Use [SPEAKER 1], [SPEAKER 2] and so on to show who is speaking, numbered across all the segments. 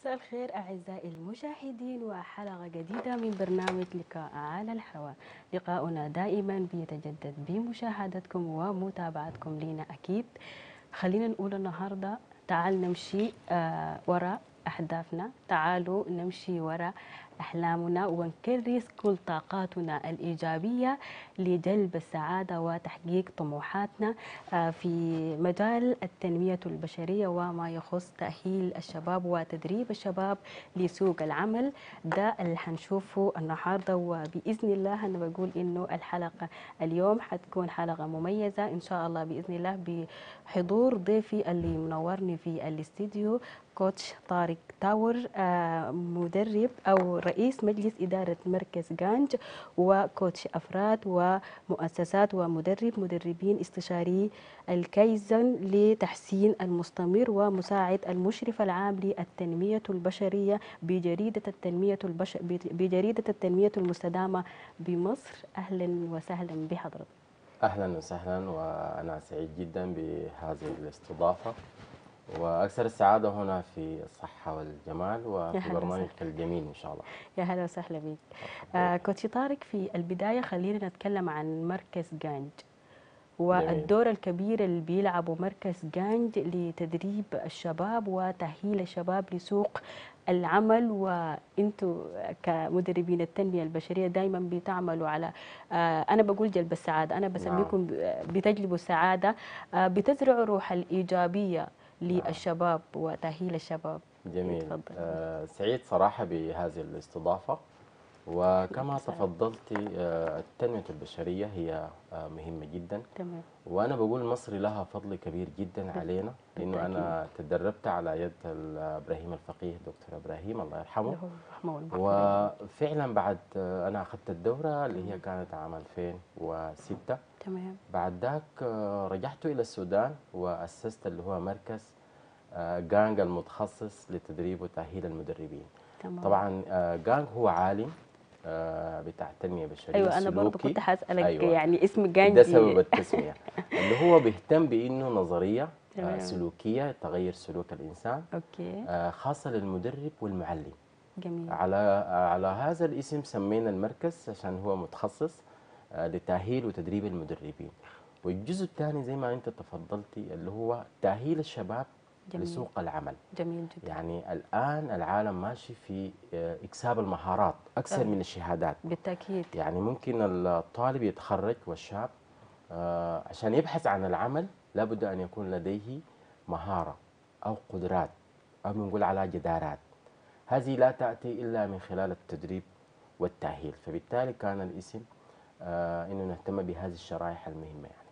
[SPEAKER 1] مساء الخير أعزائي المشاهدين وحلقة جديدة من برنامج لقاء على الهواء لقاؤنا دائما بيتجدد بمشاهدتكم ومتابعتكم لنا أكيد خلينا نقول النهاردة تعال نمشي آه وراء أهدافنا تعالوا نمشي وراء أحلامنا ونكرس كل طاقاتنا الإيجابية لجلب السعادة وتحقيق طموحاتنا آه، في مجال التنمية البشرية وما يخص تأهيل الشباب وتدريب الشباب لسوق العمل ده اللي حنشوفه النهاردة وبإذن الله أنا بقول إنه الحلقة اليوم حتكون حلقة مميزة إن شاء الله بإذن الله بحضور ضيفي اللي منورني في الاستديو كوتش طارق تاور آه، مدرب أو رئيس مجلس إدارة مركز جانج وكوتش أفراد ومؤسسات ومدرب مدربين استشاري الكايزن لتحسين المستمر ومساعد المشرف العام للتنمية البشرية بجريدة التنمية البش... بجريدة التنمية المستدامة بمصر أهلا وسهلا بحضرتك
[SPEAKER 2] اهلا وسهلا وانا سعيد جدا بهذه الاستضافه واكثر السعاده هنا في الصحه والجمال
[SPEAKER 1] يا
[SPEAKER 2] وفي
[SPEAKER 1] هلا
[SPEAKER 2] برنامجك الجميل ان شاء الله
[SPEAKER 1] يا هلا وسهلا بك آه كوتش طارق في البداية خلينا نتكلم عن مركز جانج والدور الكبير اللي بيلعبه مركز جانج لتدريب الشباب وتأهيل الشباب لسوق العمل وانتوا كمدربين التنمية البشرية دائما بتعملوا على آه انا بقول جلب السعادة انا بسميكم بتجلبوا السعادة آه بتزرعوا روح الإيجابية للشباب وتأهيل الشباب
[SPEAKER 2] جميل
[SPEAKER 1] تفضل.
[SPEAKER 2] آه سعيد صراحه بهذه الاستضافه وكما
[SPEAKER 1] سلام.
[SPEAKER 2] تفضلتي آه التنميه البشريه هي آه مهمه جدا
[SPEAKER 1] تمام
[SPEAKER 2] وانا بقول مصر لها فضل كبير جدا علينا لانه انا تدربت على يد ال- ابراهيم الفقيه دكتور ابراهيم الله يرحمه
[SPEAKER 1] له رحمه الله
[SPEAKER 2] وفعلا بعد آه، انا اخذت الدوره اللي هي كانت عام 2006
[SPEAKER 1] تمام
[SPEAKER 2] بعد ذاك آه، رجعت الى السودان واسست اللي هو مركز آه، جانج المتخصص لتدريب وتاهيل المدربين
[SPEAKER 1] تمام
[SPEAKER 2] طبعا آه، جانج هو عالم آه، بتاع التنميه البشريه
[SPEAKER 1] ايوه انا برضه
[SPEAKER 2] السلوكي.
[SPEAKER 1] كنت حاسالك
[SPEAKER 2] أيوة.
[SPEAKER 1] يعني اسم جانجي
[SPEAKER 2] ده سبب التسميه اللي هو بيهتم بانه نظريه
[SPEAKER 1] تمام.
[SPEAKER 2] آه، سلوكيه تغير سلوك الانسان
[SPEAKER 1] اوكي
[SPEAKER 2] آه، خاصه للمدرب والمعلم
[SPEAKER 1] جميل
[SPEAKER 2] على على هذا الاسم سمينا المركز عشان هو متخصص آه، لتأهيل وتدريب المدربين والجزء الثاني زي ما انت تفضلتي اللي هو تأهيل الشباب
[SPEAKER 1] جميل.
[SPEAKER 2] لسوق العمل
[SPEAKER 1] جميل جدا
[SPEAKER 2] يعني الآن العالم ماشي في آه، إكساب المهارات أكثر
[SPEAKER 1] آه.
[SPEAKER 2] من الشهادات
[SPEAKER 1] بالتاكيد
[SPEAKER 2] يعني ممكن الطالب يتخرج والشاب آه، عشان يبحث عن العمل لابد أن يكون لديه مهارة أو قدرات أو بنقول على جدارات هذه لا تأتي إلا من خلال التدريب والتأهيل فبالتالي كان الاسم آه إنه نهتم بهذه الشرائح المهمة يعني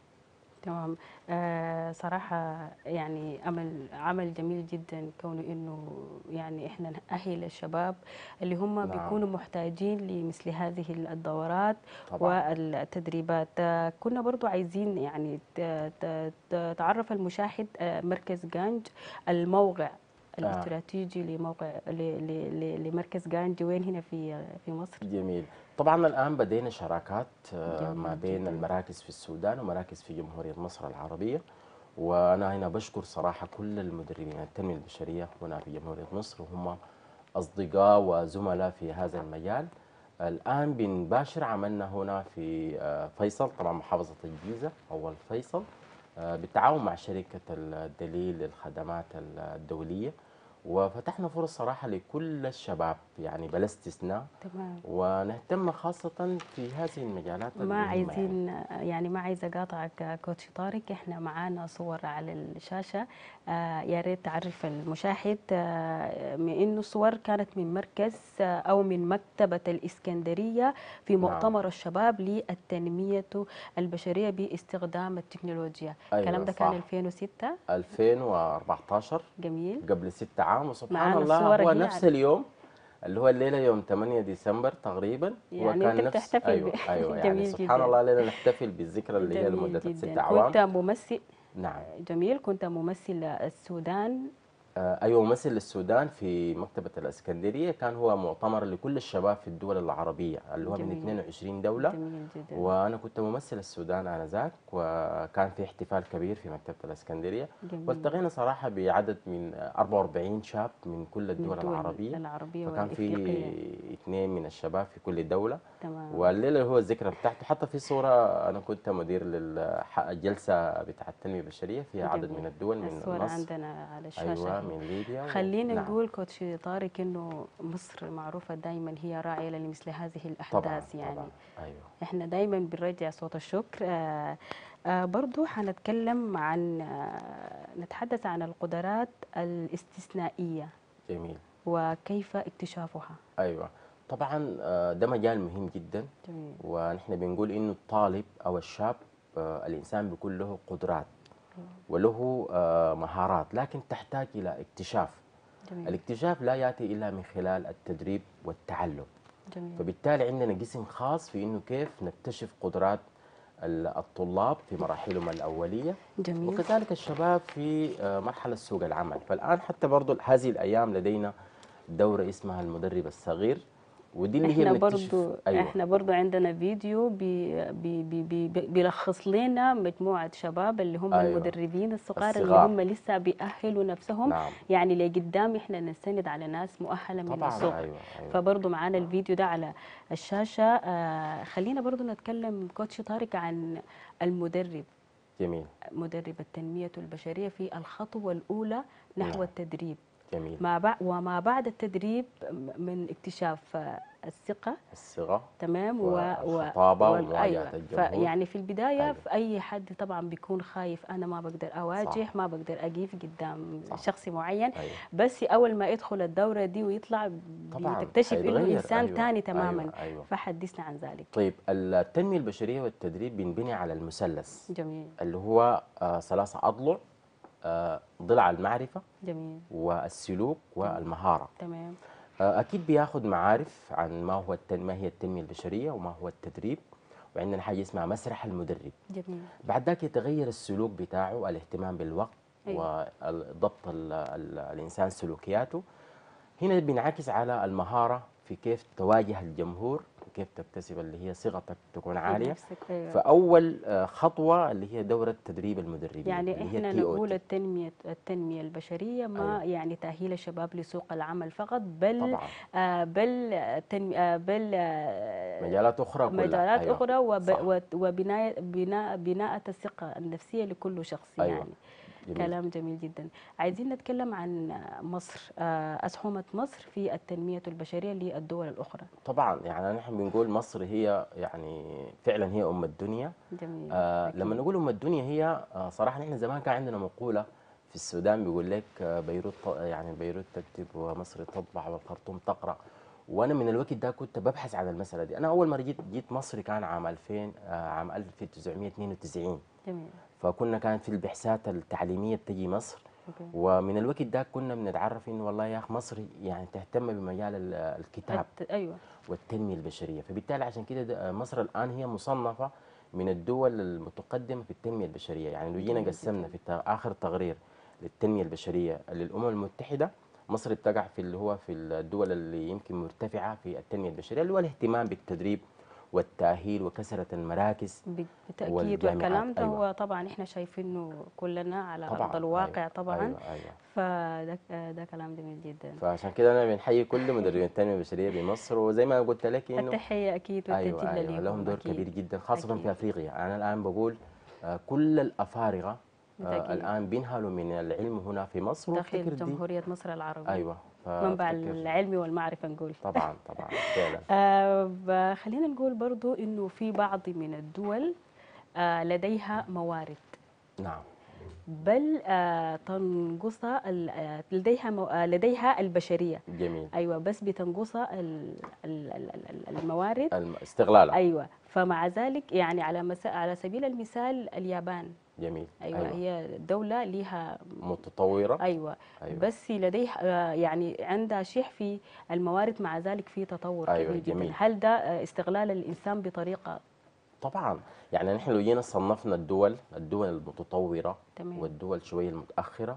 [SPEAKER 1] تمام آه صراحة يعني عمل عمل جميل جدا كونه انه يعني احنا نأهل الشباب اللي هم
[SPEAKER 2] نعم.
[SPEAKER 1] بيكونوا محتاجين لمثل هذه الدورات
[SPEAKER 2] طبعا
[SPEAKER 1] والتدريبات آه، كنا برضو عايزين يعني ت- ت- ت- تعرف المشاهد آه، مركز جانج الموقع الاستراتيجي لموقع ل- ل- ل- لمركز جانج وين هنا في في مصر
[SPEAKER 2] جميل طبعا الآن بدينا شراكات آه،
[SPEAKER 1] جميل
[SPEAKER 2] ما بين
[SPEAKER 1] جداً.
[SPEAKER 2] المراكز في السودان ومراكز في جمهورية مصر العربية وأنا هنا بشكر صراحة كل المدربين التنمية البشرية هنا في جمهورية مصر وهم أصدقاء وزملاء في هذا المجال الآن بنباشر عملنا هنا في آه، فيصل طبعا محافظة الجيزة أول فيصل آه، بالتعاون مع شركة الدليل للخدمات الدولية وفتحنا فرص صراحة لكل الشباب يعني بلا استثناء
[SPEAKER 1] تمام
[SPEAKER 2] ونهتم خاصة في هذه المجالات
[SPEAKER 1] ما
[SPEAKER 2] المهمة يعني.
[SPEAKER 1] عايزين يعني ما عايزه اقاطعك كوتش طارق احنا معانا صور على الشاشه آه يا ريت تعرف المشاهد آه من انه الصور كانت من مركز آه او من مكتبه الاسكندريه في
[SPEAKER 2] نعم.
[SPEAKER 1] مؤتمر الشباب للتنميه البشريه باستخدام التكنولوجيا
[SPEAKER 2] أيوة
[SPEAKER 1] الكلام ده كان
[SPEAKER 2] صح.
[SPEAKER 1] 2006
[SPEAKER 2] 2014
[SPEAKER 1] جميل
[SPEAKER 2] قبل ستة عام وسبحان
[SPEAKER 1] معانا
[SPEAKER 2] الله
[SPEAKER 1] الصور
[SPEAKER 2] هو
[SPEAKER 1] هي
[SPEAKER 2] نفس
[SPEAKER 1] على-
[SPEAKER 2] اليوم اللي هو الليلة يوم 8 ديسمبر تقريبا
[SPEAKER 1] يعني
[SPEAKER 2] هو
[SPEAKER 1] أنت
[SPEAKER 2] كان نفس
[SPEAKER 1] بتحتفل
[SPEAKER 2] أيوة
[SPEAKER 1] ب-
[SPEAKER 2] أيوة يعني
[SPEAKER 1] جميل
[SPEAKER 2] سبحان
[SPEAKER 1] جداً.
[SPEAKER 2] الله ليلة نحتفل بالذكرى اللي هي
[SPEAKER 1] جميل
[SPEAKER 2] لمدة
[SPEAKER 1] جدا
[SPEAKER 2] ستة أعوام
[SPEAKER 1] كنت ممثل
[SPEAKER 2] نعم
[SPEAKER 1] جميل كنت ممثل السودان
[SPEAKER 2] آه، ايوه ممثل للسودان في مكتبه الاسكندريه كان هو مؤتمر لكل الشباب في الدول العربيه اللي هو من
[SPEAKER 1] جميل.
[SPEAKER 2] 22 دوله
[SPEAKER 1] جميل جدا
[SPEAKER 2] وانا كنت ممثل السودان انذاك وكان في احتفال كبير في مكتبه الاسكندريه
[SPEAKER 1] جميل.
[SPEAKER 2] والتقينا صراحه بعدد من 44 شاب من كل
[SPEAKER 1] من
[SPEAKER 2] الدول العربيه
[SPEAKER 1] العربيه
[SPEAKER 2] فكان في
[SPEAKER 1] والإفريقية.
[SPEAKER 2] اثنين من الشباب في كل دوله
[SPEAKER 1] تمام
[SPEAKER 2] والليله اللي هو الذكرى بتاعته حتى في صوره انا كنت مدير للجلسه بتاعه التنميه البشريه فيها عدد
[SPEAKER 1] جميل.
[SPEAKER 2] من الدول من
[SPEAKER 1] الصورة
[SPEAKER 2] مصر
[SPEAKER 1] عندنا على الشاشة
[SPEAKER 2] ايوه
[SPEAKER 1] هنا.
[SPEAKER 2] من ليبيا و-
[SPEAKER 1] خلينا
[SPEAKER 2] نعم.
[SPEAKER 1] نقول كوتش طارق انه مصر معروفه دائما هي راعيه لمثل هذه
[SPEAKER 2] طبعا
[SPEAKER 1] الاحداث يعني
[SPEAKER 2] طبعا ايوه
[SPEAKER 1] احنا دايما بنرجع صوت الشكر آه آه برضو حنتكلم عن آه نتحدث عن القدرات الاستثنائيه
[SPEAKER 2] جميل
[SPEAKER 1] وكيف اكتشافها
[SPEAKER 2] ايوه طبعا آه، ده مجال مهم جدا
[SPEAKER 1] جميل
[SPEAKER 2] ونحن بنقول انه الطالب او الشاب آه، الانسان بيكون له قدرات وله آه، مهارات لكن تحتاج الى اكتشاف
[SPEAKER 1] جميل
[SPEAKER 2] الاكتشاف لا ياتي الا من خلال التدريب والتعلم
[SPEAKER 1] جميل
[SPEAKER 2] فبالتالي عندنا قسم خاص في انه كيف نكتشف قدرات ال- الطلاب في مراحلهم الاوليه
[SPEAKER 1] جميل
[SPEAKER 2] وكذلك الشباب في آه، مرحله سوق العمل فالان حتى برضو هذه الايام لدينا دوره اسمها المدرب الصغير ودي اللي هي
[SPEAKER 1] احنا
[SPEAKER 2] بنكتشف
[SPEAKER 1] برضو
[SPEAKER 2] ايوه
[SPEAKER 1] احنا برضو عندنا فيديو بي بي بي بي بيلخص لنا مجموعه شباب اللي هم
[SPEAKER 2] أيوة.
[SPEAKER 1] المدربين الصغار اللي
[SPEAKER 2] الصغار.
[SPEAKER 1] هم لسه بيأهلوا نفسهم
[SPEAKER 2] نعم
[SPEAKER 1] يعني لقدام احنا نستند على ناس مؤهله من
[SPEAKER 2] طبعا
[SPEAKER 1] السوق
[SPEAKER 2] ايوه ايوه
[SPEAKER 1] فبرضو معانا الفيديو ده على الشاشة آه خلينا برضو نتكلم كوتش طارق عن المدرب
[SPEAKER 2] جميل
[SPEAKER 1] مدرب التنمية البشرية في الخطوة الأولى نحو
[SPEAKER 2] نعم.
[SPEAKER 1] التدريب
[SPEAKER 2] جميل
[SPEAKER 1] ما بعد وما بعد التدريب من اكتشاف آه، الثقة
[SPEAKER 2] الصغة
[SPEAKER 1] تمام
[SPEAKER 2] والخطابة
[SPEAKER 1] وال-
[SPEAKER 2] ومواجهة
[SPEAKER 1] أيوة.
[SPEAKER 2] الجمهور.
[SPEAKER 1] فيعني في البداية
[SPEAKER 2] أيوة.
[SPEAKER 1] في أي حد طبعا بيكون خايف أنا ما بقدر أواجه
[SPEAKER 2] صح.
[SPEAKER 1] ما بقدر أقيف قدام
[SPEAKER 2] صح.
[SPEAKER 1] شخص معين
[SPEAKER 2] ايوه
[SPEAKER 1] بس أول ما يدخل الدورة دي ويطلع
[SPEAKER 2] طبعا
[SPEAKER 1] بتكتشف إنه
[SPEAKER 2] هيتغير.
[SPEAKER 1] إنسان
[SPEAKER 2] أيوة.
[SPEAKER 1] تاني تماما
[SPEAKER 2] ايوه, أيوة.
[SPEAKER 1] فحدثنا عن ذلك
[SPEAKER 2] طيب التنمية البشرية والتدريب بينبني على المثلث
[SPEAKER 1] جميل
[SPEAKER 2] اللي هو آه، ثلاثة أضلع آه، ضلع المعرفة
[SPEAKER 1] جميل
[SPEAKER 2] والسلوك والمهارة
[SPEAKER 1] تمام
[SPEAKER 2] آه، أكيد بياخد معارف عن ما هو التن... ما هي التنمية البشرية وما هو التدريب وعندنا حاجة اسمها مسرح المدرب
[SPEAKER 1] جميل
[SPEAKER 2] بعد ذاك يتغير السلوك بتاعه الاهتمام بالوقت
[SPEAKER 1] أيوة.
[SPEAKER 2] وضبط ال ال الإنسان سلوكياته هنا بينعكس على المهارة في كيف تواجه الجمهور وكيف تكتسب اللي هي صيغتك تكون عالية
[SPEAKER 1] نفسك أيوة.
[SPEAKER 2] فأول آه، خطوة اللي هي دورة تدريب المدربين
[SPEAKER 1] يعني
[SPEAKER 2] اللي هي
[SPEAKER 1] احنا
[SPEAKER 2] TOT.
[SPEAKER 1] نقول التنمية التنمية البشرية ما
[SPEAKER 2] أيوة.
[SPEAKER 1] يعني تأهيل الشباب لسوق العمل فقط بل
[SPEAKER 2] طبعا
[SPEAKER 1] آه بل تنمي آه بل آه
[SPEAKER 2] مجالات أخرى كلها
[SPEAKER 1] مجالات
[SPEAKER 2] أيوة.
[SPEAKER 1] أخرى وب
[SPEAKER 2] صح.
[SPEAKER 1] وت- وبناء بناء بناء الثقة النفسية لكل شخص
[SPEAKER 2] أيوة.
[SPEAKER 1] يعني
[SPEAKER 2] جميل.
[SPEAKER 1] كلام جميل جدا عايزين نتكلم عن مصر آه أسهمت مصر في التنمية البشرية للدول الأخرى
[SPEAKER 2] طبعا يعني نحن بنقول مصر هي يعني فعلا هي أم الدنيا
[SPEAKER 1] جميل
[SPEAKER 2] آه
[SPEAKER 1] أكيد.
[SPEAKER 2] لما نقول أم الدنيا هي آه صراحة نحن زمان كان عندنا مقولة في السودان بيقول لك آه بيروت ط- يعني بيروت تكتب ومصر تطبع والخرطوم تقرأ وانا من الوقت ده كنت ببحث عن المساله دي انا اول ما جيت جيت مصر كان عام 2000 آه عام 1992
[SPEAKER 1] جميل
[SPEAKER 2] فكنا كانت في البحثات التعليميه بتجي مصر
[SPEAKER 1] أوكي.
[SPEAKER 2] ومن الوقت ده كنا بنتعرف انه والله يا اخ مصر يعني تهتم بمجال ال- الكتاب
[SPEAKER 1] الت- أيوة
[SPEAKER 2] والتنميه البشريه فبالتالي عشان كده ده- مصر الان هي مصنفه من الدول المتقدمه في التنميه البشريه يعني لو جينا
[SPEAKER 1] جميل
[SPEAKER 2] قسمنا
[SPEAKER 1] جداً.
[SPEAKER 2] في الت- اخر تقرير للتنميه البشريه للامم المتحده مصر بتقع في اللي هو في الدول اللي يمكن مرتفعه في التنميه البشريه اللي هو الاهتمام بالتدريب والتاهيل وكثره المراكز
[SPEAKER 1] ب- بالتأكيد
[SPEAKER 2] والجامعات،
[SPEAKER 1] والكلام ده
[SPEAKER 2] أيوة.
[SPEAKER 1] هو طبعا احنا شايفينه كلنا على
[SPEAKER 2] طبعا
[SPEAKER 1] أرض الواقع
[SPEAKER 2] أيوة.
[SPEAKER 1] طبعا
[SPEAKER 2] ايوه ايوه
[SPEAKER 1] فده ده كلام جميل جدا
[SPEAKER 2] فعشان كده انا بنحيي كل مدربين التنميه البشريه بمصر وزي ما قلت لك انه
[SPEAKER 1] التحية أكيد
[SPEAKER 2] ايوه
[SPEAKER 1] والتجلة
[SPEAKER 2] ايوه
[SPEAKER 1] ليهم
[SPEAKER 2] لهم دور
[SPEAKER 1] أكيد.
[SPEAKER 2] كبير جدا خاصه
[SPEAKER 1] أكيد.
[SPEAKER 2] في افريقيا انا الان بقول آه، كل الافارقه آه،
[SPEAKER 1] بالتأكيد.
[SPEAKER 2] الان بينهلوا من العلم هنا في مصر
[SPEAKER 1] داخل
[SPEAKER 2] وافتكر دي
[SPEAKER 1] جمهورية مصر العربية
[SPEAKER 2] ايوه
[SPEAKER 1] منبع
[SPEAKER 2] فافتكر-
[SPEAKER 1] العلم والمعرفة نقول
[SPEAKER 2] طبعا طبعا فعلا
[SPEAKER 1] آه ب- خلينا نقول برضو إنه في بعض من الدول آه لديها موارد
[SPEAKER 2] نعم
[SPEAKER 1] بل آه تنقصها ال- آه، لديها مو- آه، لديها البشرية
[SPEAKER 2] جميل
[SPEAKER 1] أيوة بس بتنقصها ال- ال- ال- ال- الموارد
[SPEAKER 2] الم- استغلالها
[SPEAKER 1] ايوه فمع ذلك يعني على مس... على سبيل المثال اليابان
[SPEAKER 2] جميل
[SPEAKER 1] ايوه,
[SPEAKER 2] أيوة.
[SPEAKER 1] هي دوله لها
[SPEAKER 2] متطوره
[SPEAKER 1] ايوه,
[SPEAKER 2] أيوة.
[SPEAKER 1] بس لديها آه، يعني عندها شح في الموارد مع ذلك في تطور
[SPEAKER 2] أيوة،
[SPEAKER 1] كبير
[SPEAKER 2] جميل.
[SPEAKER 1] جدا هل ده آه، استغلال الانسان بطريقه
[SPEAKER 2] طبعا يعني نحن لو جينا صنفنا الدول الدول المتطوره
[SPEAKER 1] تمام
[SPEAKER 2] والدول شويه المتاخره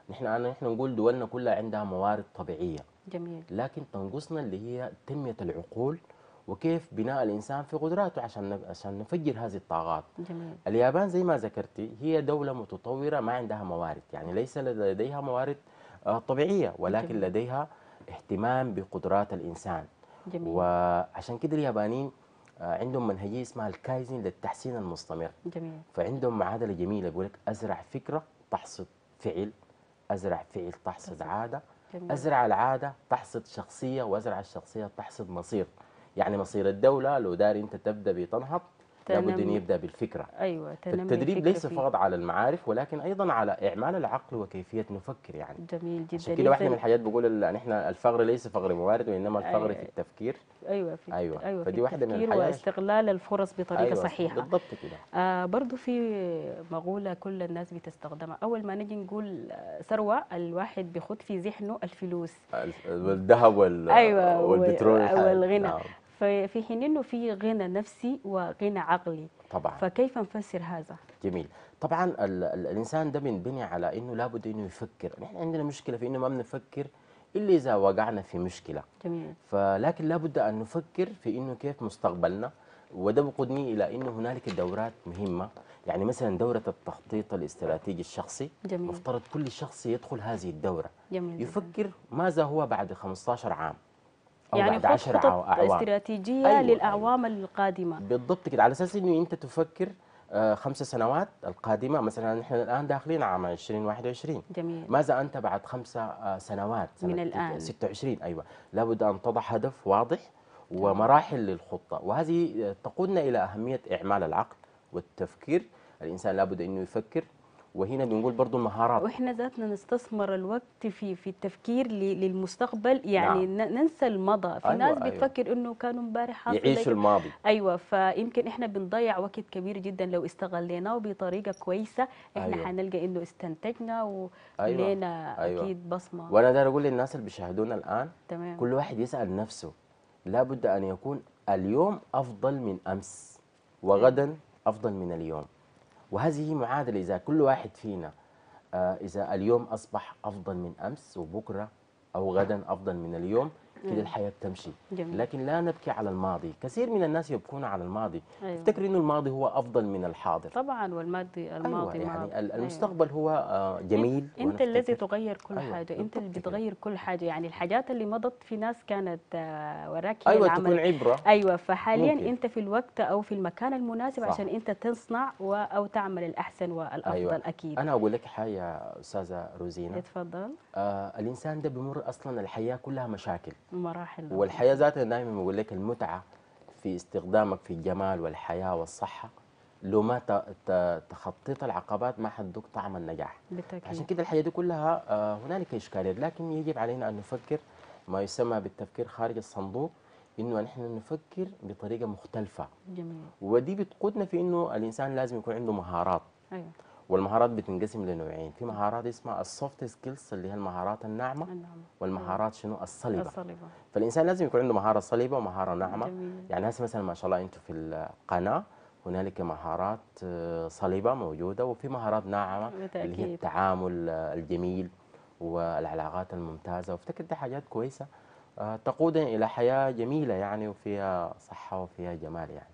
[SPEAKER 2] نحن أنا نحن نقول دولنا كلها عندها موارد طبيعية
[SPEAKER 1] جميل
[SPEAKER 2] لكن تنقصنا اللي هي تنمية العقول وكيف بناء الإنسان في قدراته عشان نب- عشان نفجر هذه الطاقات
[SPEAKER 1] جميل
[SPEAKER 2] اليابان زي ما ذكرتي هي دولة متطورة ما عندها موارد يعني ليس لديها موارد آه، طبيعية ولكن
[SPEAKER 1] جميل.
[SPEAKER 2] لديها اهتمام بقدرات الإنسان
[SPEAKER 1] جميل
[SPEAKER 2] وعشان كده اليابانيين آه، عندهم منهجية اسمها الكايزن للتحسين المستمر
[SPEAKER 1] جميل
[SPEAKER 2] فعندهم معادلة جميلة بيقول لك أزرع فكرة تحصد فعل أزرع فعل تحصد
[SPEAKER 1] تحصد.
[SPEAKER 2] عادة
[SPEAKER 1] جميل
[SPEAKER 2] أزرع العادة تحصد شخصية وأزرع الشخصية تحصد مصير يعني مصير الدولة لو داري أنت تبدأ بتنهض لابد أن
[SPEAKER 1] تنمي.
[SPEAKER 2] يبدأ بالفكرة
[SPEAKER 1] ايوه تنمي
[SPEAKER 2] فالتدريب
[SPEAKER 1] الفكر
[SPEAKER 2] ليس
[SPEAKER 1] فيه.
[SPEAKER 2] فقط على المعارف ولكن أيضا على إعمال العقل وكيفية نفكر يعني
[SPEAKER 1] جميل جدا
[SPEAKER 2] عشان كده واحدة من
[SPEAKER 1] إذن-
[SPEAKER 2] الحاجات بقول ال- نحن الفقر ليس فقر موارد وإنما الفقر
[SPEAKER 1] أيوة.
[SPEAKER 2] في التفكير
[SPEAKER 1] ايوه في
[SPEAKER 2] أيوة.
[SPEAKER 1] ايوه في
[SPEAKER 2] فدي واحدة من
[SPEAKER 1] التفكير
[SPEAKER 2] الحاجات.
[SPEAKER 1] واستغلال الفرص بطريقه
[SPEAKER 2] أيوة،
[SPEAKER 1] صحيحه
[SPEAKER 2] بالضبط كده
[SPEAKER 1] آه برضو في مقولة كل الناس بتستخدمها أول ما نجي نقول آه، ثروة الواحد بيخد في ذهنه الفلوس
[SPEAKER 2] الف- الذهب وال
[SPEAKER 1] أيوة، و-
[SPEAKER 2] والبترول والحاجات.
[SPEAKER 1] والغنى.
[SPEAKER 2] نعم
[SPEAKER 1] في في حين إنه في غنى نفسي وغنى عقلي
[SPEAKER 2] طبعا
[SPEAKER 1] فكيف نفسر هذا؟
[SPEAKER 2] جميل طبعا ال ال الانسان ده بنبني على انه لابد انه يفكر نحن عندنا مشكله في انه ما بنفكر الا اذا وقعنا في مشكله
[SPEAKER 1] جميل
[SPEAKER 2] فلكن لابد ان نفكر في انه كيف مستقبلنا وده بيقودني الى انه هنالك دورات مهمه يعني مثلا دوره التخطيط الاستراتيجي الشخصي
[SPEAKER 1] جميل
[SPEAKER 2] مفترض كل شخص يدخل هذه الدوره
[SPEAKER 1] جميل جداً.
[SPEAKER 2] يفكر ماذا هو بعد 15 عام او
[SPEAKER 1] يعني
[SPEAKER 2] بعد
[SPEAKER 1] خط
[SPEAKER 2] 10
[SPEAKER 1] خطط
[SPEAKER 2] اعوام
[SPEAKER 1] استراتيجية
[SPEAKER 2] أيوة،
[SPEAKER 1] للأعوام القادمة
[SPEAKER 2] بالضبط كده على اساس انه انت تفكر آه، خمس سنوات القادمه مثلا نحن الان داخلين عام 2021
[SPEAKER 1] جميل
[SPEAKER 2] ماذا انت بعد خمسة آه، سنوات
[SPEAKER 1] من
[SPEAKER 2] سنة
[SPEAKER 1] الآن.
[SPEAKER 2] 26 ايوه لابد ان تضع هدف واضح ومراحل للخطه وهذه آه، تقودنا الى اهميه اعمال العقل والتفكير الانسان لابد انه يفكر وهنا بنقول برضو المهارات
[SPEAKER 1] واحنا ذاتنا نستثمر الوقت في في التفكير ل- للمستقبل يعني ن- ننسى المضى في
[SPEAKER 2] أيوة،
[SPEAKER 1] ناس
[SPEAKER 2] أيوة.
[SPEAKER 1] بتفكر انه كانوا امبارح حاصل
[SPEAKER 2] يعيشوا
[SPEAKER 1] لكن-
[SPEAKER 2] الماضي
[SPEAKER 1] ايوه فيمكن احنا بنضيع وقت كبير جدا لو استغليناه بطريقه كويسه احنا
[SPEAKER 2] أيوة.
[SPEAKER 1] حنلقى انه استنتجنا
[SPEAKER 2] أيوة،
[SPEAKER 1] ولينا
[SPEAKER 2] أيوة.
[SPEAKER 1] اكيد بصمه
[SPEAKER 2] وانا داير اقول للناس اللي بيشاهدونا الان
[SPEAKER 1] تمام
[SPEAKER 2] كل واحد يسأل نفسه لابد أن يكون اليوم أفضل من أمس وغدا أفضل من اليوم وهذه معادلة إذا كل واحد فينا آه، إذا اليوم أصبح أفضل من أمس وبكرة أو غدا أفضل من اليوم كده الحياة بتمشي
[SPEAKER 1] جميل
[SPEAKER 2] لكن لا نبكي على الماضي كثير من الناس يبكون على الماضي
[SPEAKER 1] أيوة.
[SPEAKER 2] يفتكر إنه الماضي هو أفضل من الحاضر
[SPEAKER 1] طبعا والماضي الماضي
[SPEAKER 2] أيوة
[SPEAKER 1] ما-
[SPEAKER 2] يعني ال-
[SPEAKER 1] أيوة.
[SPEAKER 2] المستقبل هو آه، جميل
[SPEAKER 1] انت الذي
[SPEAKER 2] ونفتكر-
[SPEAKER 1] تغير كل
[SPEAKER 2] أيوة،
[SPEAKER 1] حاجه انت اللي
[SPEAKER 2] بالضبط كده.
[SPEAKER 1] بتغير كل حاجه يعني الحاجات اللي مضت في ناس كانت آه، وراك هي
[SPEAKER 2] أيوة
[SPEAKER 1] العمل
[SPEAKER 2] تكون عبرة
[SPEAKER 1] ايوه فحاليا
[SPEAKER 2] ممكن.
[SPEAKER 1] انت في الوقت او في المكان المناسب
[SPEAKER 2] صح.
[SPEAKER 1] عشان انت تصنع و او تعمل الاحسن والافضل
[SPEAKER 2] أيوة.
[SPEAKER 1] اكيد
[SPEAKER 2] أنا أقول لك حاجة يا أستاذة روزينا
[SPEAKER 1] اتفضل
[SPEAKER 2] آه الانسان ده بيمر اصلا الحياه كلها مشاكل
[SPEAKER 1] مراحل
[SPEAKER 2] والحياه ذاتها دائما بقول لك المتعه في استخدامك في الجمال والحياه والصحه لو ما ت- ت- تخطيت العقبات ما حتذوق طعم النجاح عشان
[SPEAKER 1] بالتاكيد
[SPEAKER 2] كده الحياه دي كلها آه هنالك اشكاليات لكن يجب علينا ان نفكر ما يسمى بالتفكير خارج الصندوق انه نحن نفكر بطريقه مختلفه
[SPEAKER 1] جميل
[SPEAKER 2] ودي بتقودنا في انه الانسان لازم يكون عنده مهارات
[SPEAKER 1] ايوه
[SPEAKER 2] والمهارات بتنقسم لنوعين في مهارات اسمها السوفت سكيلز اللي هي المهارات الناعمه
[SPEAKER 1] نعم
[SPEAKER 2] والمهارات شنو الصلبه
[SPEAKER 1] الصلبه
[SPEAKER 2] فالانسان لازم يكون عنده مهاره صلبه ومهاره ناعمه
[SPEAKER 1] جميل
[SPEAKER 2] يعني هسه مثلا ما شاء الله انتم في القناه هنالك مهارات آه، صلبه موجوده وفي مهارات ناعمه اللي هي
[SPEAKER 1] بالتاكيد
[SPEAKER 2] التعامل آه، الجميل والعلاقات الممتازه وافتكر دي حاجات كويسه آه، تقودنا الى حياه جميله يعني وفيها صحه وفيها جمال يعني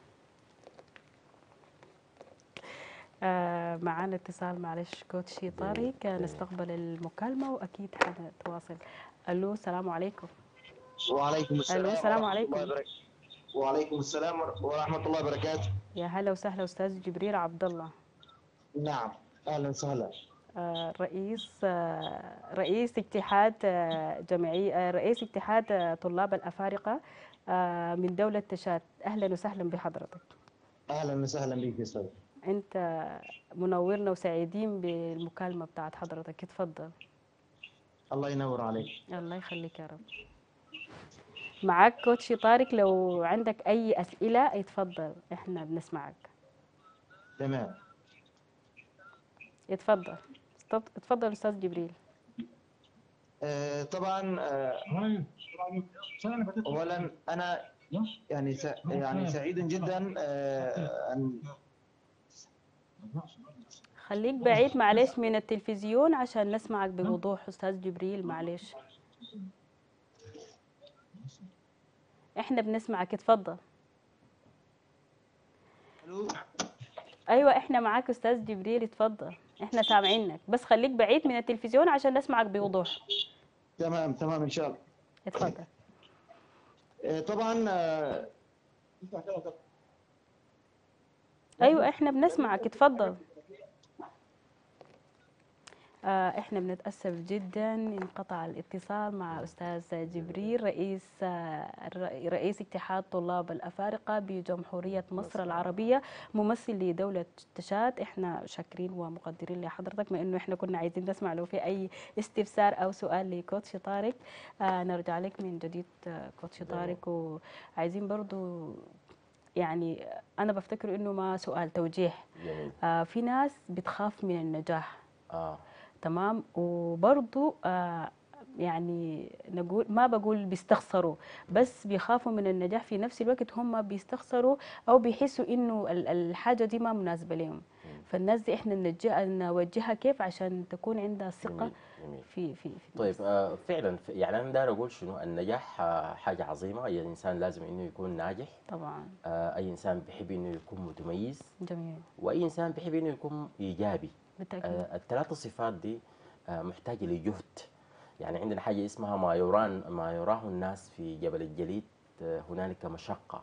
[SPEAKER 1] آه معانا اتصال معلش كوتشي طارق آه، نستقبل المكالمه واكيد حنتواصل الو السلام عليكم
[SPEAKER 3] وعليكم السلام
[SPEAKER 1] ألو، السلام
[SPEAKER 3] ورحمة
[SPEAKER 1] عليكم.
[SPEAKER 3] الله وبركاته. وعليكم السلام ورحمة الله وبركاته
[SPEAKER 1] يا هلا وسهلا استاذ جبريل عبد الله
[SPEAKER 3] نعم أهلا وسهلا
[SPEAKER 1] آه، رئيس آه، رئيس اتحاد آه، جمعية آه، رئيس اتحاد آه، طلاب الأفارقة آه، من دولة تشاد أهلا وسهلا بحضرتك
[SPEAKER 3] أهلا وسهلا بك يا أستاذ
[SPEAKER 1] أنت منورنا وسعيدين بالمكالمة بتاعت حضرتك اتفضل
[SPEAKER 3] الله ينور عليك
[SPEAKER 1] الله يخليك يا رب معاك كوتشي طارق لو عندك أي أسئلة اتفضل احنا بنسمعك
[SPEAKER 3] تمام
[SPEAKER 1] اتفضل استط- اتفضل أستاذ جبريل
[SPEAKER 3] آه طبعا آه أولا أنا يعني س... يعني سعيد جدا آه أن
[SPEAKER 1] خليك بعيد معلش من التلفزيون عشان نسمعك بوضوح أستاذ جبريل معلش احنا بنسمعك اتفضل
[SPEAKER 3] الو
[SPEAKER 1] ايوه احنا معاك استاذ جبريل اتفضل احنا سامعينك بس خليك بعيد من التلفزيون عشان نسمعك بوضوح
[SPEAKER 3] تمام تمام ان شاء الله
[SPEAKER 1] اتفضل
[SPEAKER 3] آه، طبعا آه،
[SPEAKER 1] ايوه احنا بنسمعك اتفضل آه، احنا بنتاسف جدا انقطع الاتصال مع استاذ جبريل رئيس آه، الر- رئيس اتحاد طلاب الافارقه بجمهوريه مصر العربيه ممثل لدوله تشاد احنا شاكرين ومقدرين لحضرتك ما انه احنا كنا عايزين نسمع لو في اي استفسار او سؤال لكوتش طارق آه نرجع لك من جديد آه، كوتش طارق وعايزين برضو يعني انا بفتكر انه ما سؤال توجيه
[SPEAKER 2] جميل
[SPEAKER 1] آه في ناس بتخاف من النجاح
[SPEAKER 2] اه
[SPEAKER 1] تمام وبرضو آه يعني نقول ما بقول بيستخسروا بس بيخافوا من النجاح في نفس الوقت هم بيستخسروا او بيحسوا انه ال- الحاجه دي ما مناسبه لهم فالناس دي احنا نوجه- نوجهها كيف عشان تكون عندها ثقه
[SPEAKER 2] جميل جميل
[SPEAKER 1] في في, في
[SPEAKER 2] طيب آه فعلا ف- يعني انا داير اقول شنو النجاح آه حاجه عظيمه اي انسان لازم انه يكون ناجح
[SPEAKER 1] طبعا
[SPEAKER 2] آه اي انسان بيحب انه يكون متميز
[SPEAKER 1] جميل
[SPEAKER 2] واي انسان بيحب انه يكون ايجابي
[SPEAKER 1] بالتاكيد
[SPEAKER 2] آه الثلاث صفات دي آه محتاجه لجهد يعني عندنا حاجه اسمها ما يران ما يراه الناس في جبل الجليد آه هنالك مشقه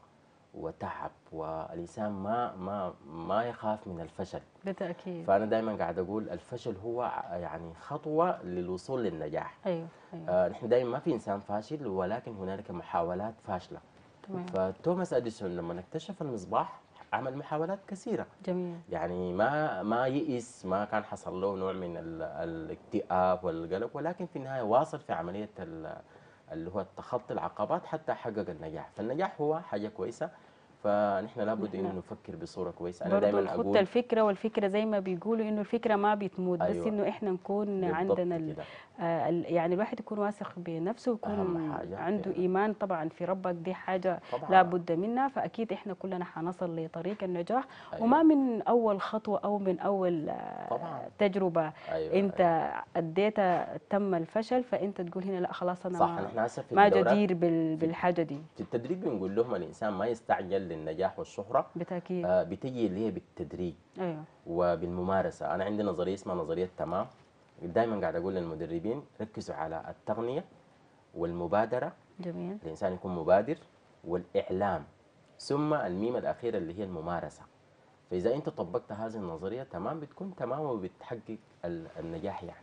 [SPEAKER 2] وتعب والانسان ما ما ما يخاف من الفشل
[SPEAKER 1] بالتاكيد
[SPEAKER 2] فانا دائما قاعد اقول الفشل هو ع- يعني خطوه للوصول للنجاح
[SPEAKER 1] ايوه ايوه
[SPEAKER 2] آه نحن دائما ما في انسان فاشل ولكن هنالك محاولات فاشله
[SPEAKER 1] تمام
[SPEAKER 2] فتوماس اديسون لما اكتشف المصباح عمل محاولات كثيره
[SPEAKER 1] جميل
[SPEAKER 2] يعني ما ما يئس ما كان حصل له نوع من ال- الاكتئاب والقلق ولكن في النهايه واصل في عمليه ال- اللي هو تخطي العقبات حتى حقق النجاح فالنجاح هو حاجه كويسه فنحن لابد انه
[SPEAKER 1] نحن
[SPEAKER 2] نفكر بصوره كويسه انا
[SPEAKER 1] برضه
[SPEAKER 2] دائما
[SPEAKER 1] نخط
[SPEAKER 2] اقول
[SPEAKER 1] الفكره والفكره زي ما بيقولوا انه الفكره ما بتموت بس
[SPEAKER 2] أيوة.
[SPEAKER 1] انه احنا نكون
[SPEAKER 2] بالضبط
[SPEAKER 1] عندنا ال-
[SPEAKER 2] كده.
[SPEAKER 1] آه، ال- يعني الواحد يكون واثق بنفسه ويكون
[SPEAKER 2] أهم حاجة
[SPEAKER 1] عنده
[SPEAKER 2] فعلا.
[SPEAKER 1] ايمان طبعا في ربك دي حاجه
[SPEAKER 2] طبعا
[SPEAKER 1] لابد منها فاكيد احنا كلنا حنصل لطريق النجاح
[SPEAKER 2] أيوة.
[SPEAKER 1] وما من اول خطوه او من اول آه،
[SPEAKER 2] طبعا
[SPEAKER 1] تجربه
[SPEAKER 2] ايوه
[SPEAKER 1] انت
[SPEAKER 2] أيوة.
[SPEAKER 1] اديت تم الفشل فانت تقول هنا لا خلاص انا
[SPEAKER 2] صح
[SPEAKER 1] ما,
[SPEAKER 2] نحن هسه في
[SPEAKER 1] ما
[SPEAKER 2] الدورات
[SPEAKER 1] جدير بال- بالحاجه دي
[SPEAKER 2] في التدريب بنقول لهم الانسان ما يستعجل للنجاح والشهره
[SPEAKER 1] بالتاكيد
[SPEAKER 2] آه بتجي اللي هي بالتدريج
[SPEAKER 1] ايوه
[SPEAKER 2] وبالممارسه انا عندي نظريه اسمها نظريه تمام دائما قاعد اقول للمدربين ركزوا على التغنيه والمبادره
[SPEAKER 1] جميل
[SPEAKER 2] الانسان يكون مبادر والاعلام ثم الميم الاخيره اللي هي الممارسه فاذا انت طبقت هذه النظريه تمام بتكون تمام وبتحقق ال- النجاح يعني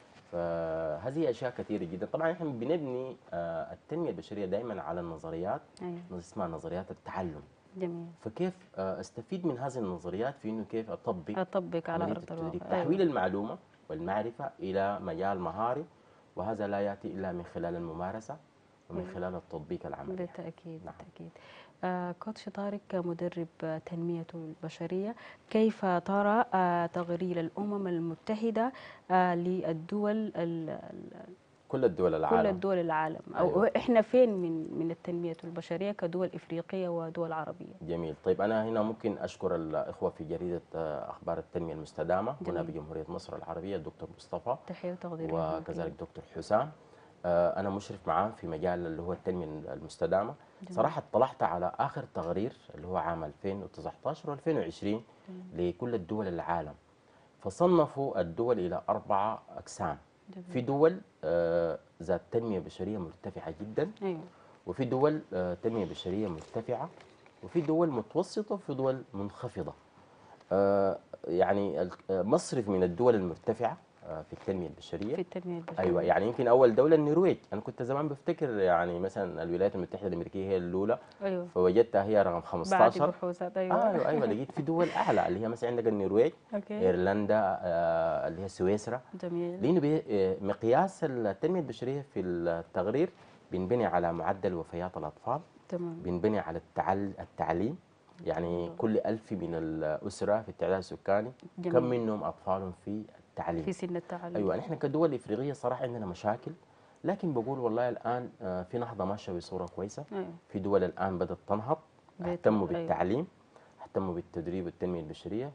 [SPEAKER 2] فهذه اشياء كثيره جدا طبعا احنا بنبني آه، التنميه البشريه دائما على النظريات
[SPEAKER 1] ايوه
[SPEAKER 2] اسمها نظريات التعلم
[SPEAKER 1] جميل
[SPEAKER 2] فكيف آه، استفيد من هذه النظريات في انه كيف اطبق
[SPEAKER 1] اطبق على
[SPEAKER 2] عملية
[SPEAKER 1] ارض
[SPEAKER 2] التدريب
[SPEAKER 1] الواقع
[SPEAKER 2] تحويل المعلومة والمعرفة إلى مجال مهاري وهذا لا يأتي إلا من خلال الممارسة ومن
[SPEAKER 1] أيوة.
[SPEAKER 2] خلال التطبيق العملي
[SPEAKER 1] بالتأكيد
[SPEAKER 2] نعم.
[SPEAKER 1] بالتأكيد آه كوتش طارق كمدرب آه، تنمية البشرية كيف ترى آه تغرير الأمم المتحدة آه للدول ال- ال-
[SPEAKER 2] كل الدول
[SPEAKER 1] كل
[SPEAKER 2] العالم
[SPEAKER 1] الدول العالم أو
[SPEAKER 2] أيوة.
[SPEAKER 1] إحنا فين من من التنمية البشرية كدول إفريقية ودول عربية
[SPEAKER 2] جميل طيب أنا هنا ممكن أشكر الإخوة في جريدة آه، أخبار التنمية المستدامة هنا
[SPEAKER 1] جميل.
[SPEAKER 2] بجمهورية مصر العربية الدكتور مصطفى
[SPEAKER 1] تحية وتقدير لهم
[SPEAKER 2] وكذلك دكتور حسام آه، أنا مشرف معاه في مجال اللي هو التنمية المستدامة
[SPEAKER 1] جميل.
[SPEAKER 2] صراحة اطلعت على آخر تقرير اللي هو عام 2019 و2020 لكل الدول العالم فصنفوا الدول إلى أربعة أقسام
[SPEAKER 1] جميل.
[SPEAKER 2] في دول آه، ذات تنمية بشرية مرتفعة جدا
[SPEAKER 1] أيوة
[SPEAKER 2] وفي دول آه، تنمية بشرية مرتفعة وفي دول متوسطة وفي دول منخفضة آه، يعني ال- آه، مصر من الدول المرتفعة آه، في التنمية البشرية
[SPEAKER 1] في التنمية البشرية
[SPEAKER 2] ايوه يعني يمكن اول دوله النرويج انا كنت زمان بفتكر يعني مثلا الولايات المتحده الامريكيه هي الاولى
[SPEAKER 1] أيوة
[SPEAKER 2] فوجدتها هي رقم
[SPEAKER 1] بعد
[SPEAKER 2] 15
[SPEAKER 1] بحوثات
[SPEAKER 2] آه
[SPEAKER 1] أيوة
[SPEAKER 2] ايوه ايوه لقيت في دول اعلى اللي هي مثلا عندك النرويج
[SPEAKER 1] أوكي
[SPEAKER 2] ايرلندا آه اللي هي سويسرا
[SPEAKER 1] جميل
[SPEAKER 2] لانه بي- آه، مقياس التنميه البشريه في التقرير بينبني على معدل وفيات الاطفال
[SPEAKER 1] تمام
[SPEAKER 2] بينبني على التعل التعليم يعني كل ألف من الأسرة في التعداد السكاني كم
[SPEAKER 1] جميل
[SPEAKER 2] منهم أطفال في التعليم
[SPEAKER 1] في سن التعلم
[SPEAKER 2] ايوه نحن كدول افريقيه صراحه عندنا مشاكل لكن بقول والله الان آه، في نهضه ماشيه بصوره كويسه
[SPEAKER 1] أيوة
[SPEAKER 2] في دول الان بدات تنهض
[SPEAKER 1] بيت-
[SPEAKER 2] اهتموا
[SPEAKER 1] أيوة.
[SPEAKER 2] بالتعليم اهتموا بالتدريب والتنميه البشريه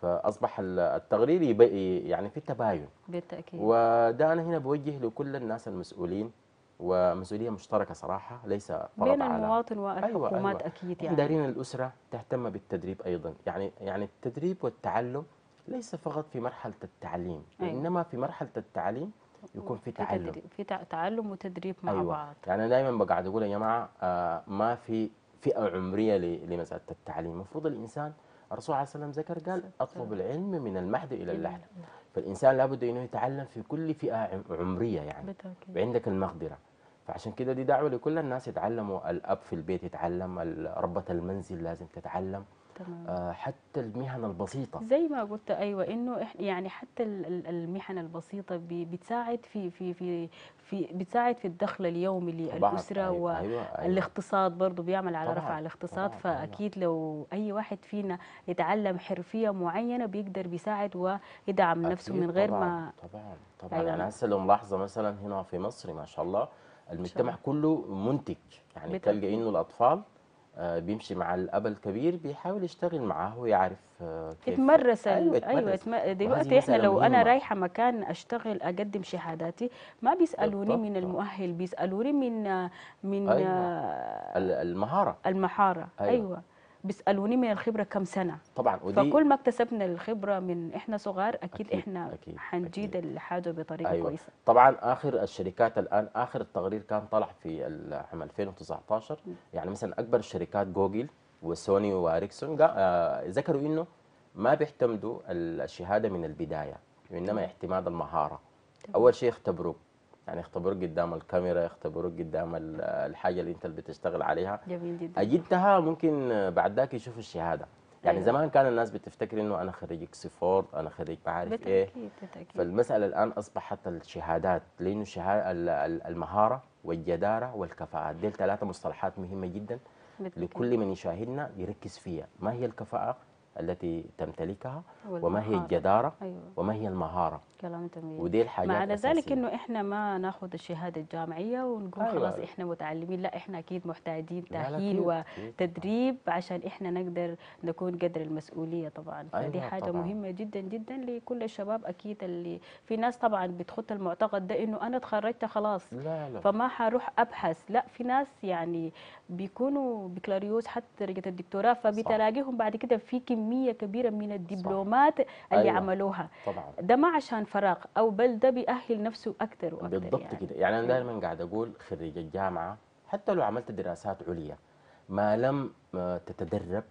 [SPEAKER 2] فاصبح ال- التقرير يبقى يعني في تباين
[SPEAKER 1] بالتاكيد
[SPEAKER 2] وده انا هنا بوجه لكل الناس المسؤولين ومسؤوليه مشتركه صراحه ليس فرض
[SPEAKER 1] بين
[SPEAKER 2] على
[SPEAKER 1] المواطن والحكومات
[SPEAKER 2] أيوة.
[SPEAKER 1] اكيد
[SPEAKER 2] احنا
[SPEAKER 1] يعني
[SPEAKER 2] دارين الاسره تهتم بالتدريب ايضا يعني يعني التدريب والتعلم ليس فقط في مرحله التعليم
[SPEAKER 1] أيوة.
[SPEAKER 2] انما في مرحله التعليم يكون في تعلم
[SPEAKER 1] تدريب- في تع- تعلم وتدريب مع
[SPEAKER 2] أيوة.
[SPEAKER 1] بعض
[SPEAKER 2] يعني انا دائما بقعد اقول يا جماعه آه ما في فئه عمريه ل- لمساله التعليم المفروض الانسان الرسول عليه الصلاه والسلام ذكر قال اطلب العلم من المهد الى اللحد فالانسان لابد انه يتعلم في كل فئه عم- عمريه يعني
[SPEAKER 1] بالتاكيد
[SPEAKER 2] وعندك المقدره فعشان كده دي دعوه لكل الناس يتعلموا الاب في البيت يتعلم ال- ربة المنزل لازم تتعلم
[SPEAKER 1] تمام
[SPEAKER 2] آه حتى المهن البسيطه
[SPEAKER 1] زي ما قلت ايوه انه إح يعني حتى ال- ال- المهن البسيطه بي- بتساعد في في في في بتساعد في الدخل اليومي
[SPEAKER 2] طبعاً.
[SPEAKER 1] للاسره
[SPEAKER 2] أيوة. أيوة. أيوة.
[SPEAKER 1] والاقتصاد برضه بيعمل على
[SPEAKER 2] طبعاً.
[SPEAKER 1] رفع الاقتصاد
[SPEAKER 2] طبعاً. أيوة.
[SPEAKER 1] فاكيد لو اي واحد فينا يتعلم حرفيه معينه بيقدر بيساعد ويدعم نفسه
[SPEAKER 2] أكيد
[SPEAKER 1] من غير
[SPEAKER 2] طبعاً.
[SPEAKER 1] ما
[SPEAKER 2] طبعا طبعا
[SPEAKER 1] أيوة.
[SPEAKER 2] يعني هسه لو ملاحظه مثلا هنا في مصر ما شاء الله المجتمع كله منتج يعني
[SPEAKER 1] بالتأكيد.
[SPEAKER 2] تلقى انه الاطفال آه، بيمشي مع الاب الكبير بيحاول يشتغل معاه ويعرف آه، كيف
[SPEAKER 1] يتمرس ال-
[SPEAKER 2] ايوه
[SPEAKER 1] ايوه
[SPEAKER 2] يتمرس
[SPEAKER 1] يتم- دلوقتي احنا
[SPEAKER 2] مسألة
[SPEAKER 1] لو انا
[SPEAKER 2] مهمة.
[SPEAKER 1] رايحه مكان اشتغل اقدم شهاداتي ما بيسالوني من
[SPEAKER 2] بالضبط.
[SPEAKER 1] المؤهل بيسالوني من من
[SPEAKER 2] أيوة.
[SPEAKER 1] آه،
[SPEAKER 2] ال- المهاره
[SPEAKER 1] المحاره
[SPEAKER 2] أيوة.
[SPEAKER 1] أيوة. ايوه بيسالوني من الخبره كم سنه
[SPEAKER 2] طبعا ودي
[SPEAKER 1] فكل ما اكتسبنا الخبره من احنا صغار اكيد,
[SPEAKER 2] أكيد،
[SPEAKER 1] احنا
[SPEAKER 2] أكيد،
[SPEAKER 1] حنجيد
[SPEAKER 2] أكيد.
[SPEAKER 1] الحاجه بطريقه
[SPEAKER 2] أيوة.
[SPEAKER 1] كويسه
[SPEAKER 2] طبعا اخر الشركات الان اخر التقرير كان طلع في العام 2019 يعني مثلا اكبر الشركات جوجل وسوني واريكسون قا- آه، ذكروا انه ما بيعتمدوا الشهاده من البدايه وانما اعتماد المهاره اول شيء يختبروك يعني يختبروك قدام الكاميرا يختبروك قدام ال- الحاجه اللي انت اللي بتشتغل عليها
[SPEAKER 1] جميل جدا
[SPEAKER 2] اجدتها ممكن بعد ذاك يشوفوا الشهاده يعني
[SPEAKER 1] أيوة.
[SPEAKER 2] زمان كان الناس بتفتكر انه انا خريج اكسفورد انا خريج بعرف ايه
[SPEAKER 1] بالتاكيد بالتاكيد
[SPEAKER 2] فالمسألة الآن أصبحت الشهادات لأنه الشهادة ال- ال- المهارة والجدارة والكفاءات دي ثلاثة مصطلحات مهمة جدا
[SPEAKER 1] بالتأكيد.
[SPEAKER 2] لكل من يشاهدنا يركز فيها ما هي الكفاءة التي تمتلكها وما هي
[SPEAKER 1] والمهارة.
[SPEAKER 2] الجدارة
[SPEAKER 1] ايوه
[SPEAKER 2] وما هي المهارة
[SPEAKER 1] كلام جميل
[SPEAKER 2] ودي الحاجات
[SPEAKER 1] معنى ذلك
[SPEAKER 2] الأساسية.
[SPEAKER 1] انه احنا ما ناخذ الشهاده الجامعيه ونقول
[SPEAKER 2] أيوة.
[SPEAKER 1] خلاص احنا متعلمين لا احنا اكيد محتاجين
[SPEAKER 2] لا، لا،
[SPEAKER 1] تاهيل
[SPEAKER 2] أكيد، أكيد.
[SPEAKER 1] وتدريب عشان احنا نقدر نكون قدر المسؤوليه طبعا فدي
[SPEAKER 2] أيوة
[SPEAKER 1] حاجه
[SPEAKER 2] طبعاً.
[SPEAKER 1] مهمه جدا جدا لكل الشباب اكيد اللي في ناس طبعا بتخط المعتقد ده انه انا اتخرجت خلاص
[SPEAKER 2] لا لا
[SPEAKER 1] فما حروح ابحث لا في ناس يعني بيكونوا بكالوريوس حتى درجه الدكتوراه فبتلاقيهم بعد كده في كميه كبيره من الدبلومات اللي
[SPEAKER 2] أيوة.
[SPEAKER 1] عملوها
[SPEAKER 2] طبعا
[SPEAKER 1] ده ما عشان فراغ او بل ده بيأهل نفسه اكثر واكثر
[SPEAKER 2] بالضبط
[SPEAKER 1] يعني.
[SPEAKER 2] كده يعني أنا دائما قاعد أقول خريج الجامعة حتى لو عملت دراسات عليا ما لم آه، تتدرب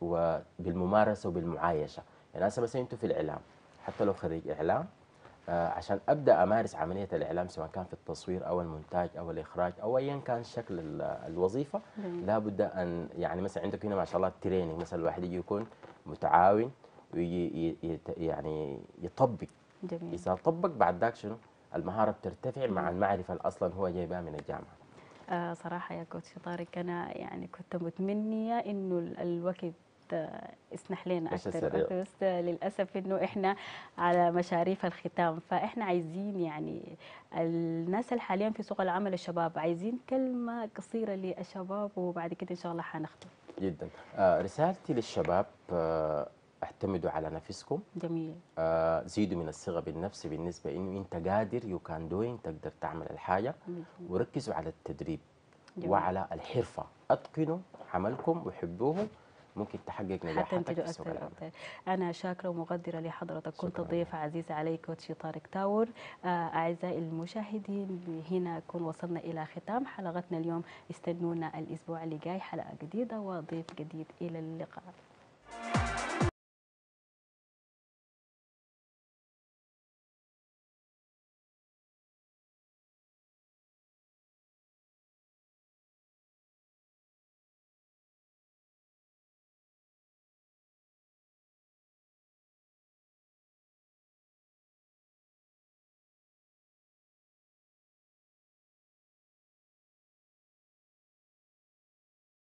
[SPEAKER 2] وبالممارسة وبالمعايشة يعني هسه مثلا أنتم في الإعلام حتى لو خريج إعلام آه، عشان ابدا امارس عمليه الاعلام سواء كان في التصوير او المونتاج او الاخراج او ايا كان شكل ال- الوظيفه
[SPEAKER 1] جميل.
[SPEAKER 2] لابد ان يعني مثلا عندك هنا ما شاء الله التريننج مثلا الواحد يجي يكون متعاون ويجي ي- يت- يعني يطبق
[SPEAKER 1] جميل
[SPEAKER 2] اذا طبق بعد ذاك شنو المهاره بترتفع مع المعرفه اللي اصلا هو جايبها من الجامعه
[SPEAKER 1] آه صراحه يا كوتش طارق انا يعني كنت متمنيه انه ال- الوقت آه، يسمح لنا
[SPEAKER 2] ماشي
[SPEAKER 1] اكثر
[SPEAKER 2] سريع.
[SPEAKER 1] وأكثر، بس آه، للاسف انه احنا على مشاريف الختام فاحنا عايزين يعني الناس اللي حاليا في سوق العمل الشباب عايزين كلمه قصيره للشباب وبعد كده ان شاء الله حنختم
[SPEAKER 2] جدا آه رسالتي للشباب آه اعتمدوا على نفسكم
[SPEAKER 1] جميل
[SPEAKER 2] آه زيدوا من الثقه بالنفس بالنسبه انه انت قادر يو كان دوين تقدر تعمل الحاجه وركزوا على التدريب
[SPEAKER 1] جميل.
[SPEAKER 2] وعلى الحرفه اتقنوا عملكم وحبوه ممكن تحقق نجاحاتك
[SPEAKER 1] حتنتجوا
[SPEAKER 2] في سوق
[SPEAKER 1] اكثر
[SPEAKER 2] العمل
[SPEAKER 1] واكثر انا شاكره ومقدره لحضرتك كنت
[SPEAKER 2] شكراً.
[SPEAKER 1] ضيف عزيز علي كوتشي طارق تاور آه، اعزائي المشاهدين هنا نكون وصلنا الى ختام حلقتنا اليوم استنونا الاسبوع اللي جاي حلقه جديده وضيف جديد الى اللقاء